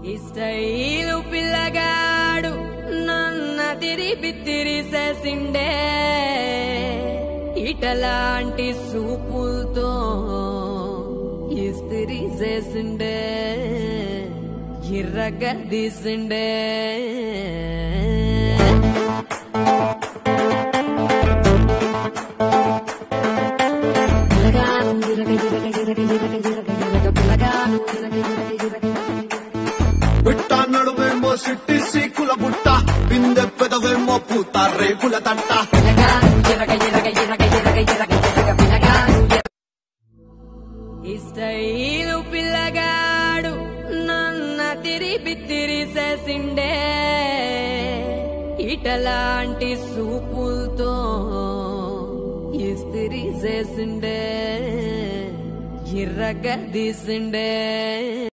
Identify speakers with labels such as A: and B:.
A: ఈ స్టైలు పిల్లగాడు నన్న తిరిపి తిరిసేసిండే ఇటలాంటి సూపులతో ఇస్తిరి చేసిండే ఇర్రగ తీసిండే
B: బిట్ట నడువేమో సిట్టి సీకుల బుట్ట బిందె పెదవేమో పూత రేకుల తట్ట
A: ఈ స్టైలు పిల్లగాడు నన్న తిరిపి తిరిసేసిండే ఇటలాంటి సూపులతో ఇస్తిరి చేసిండే ఇర్రగ తీసిండే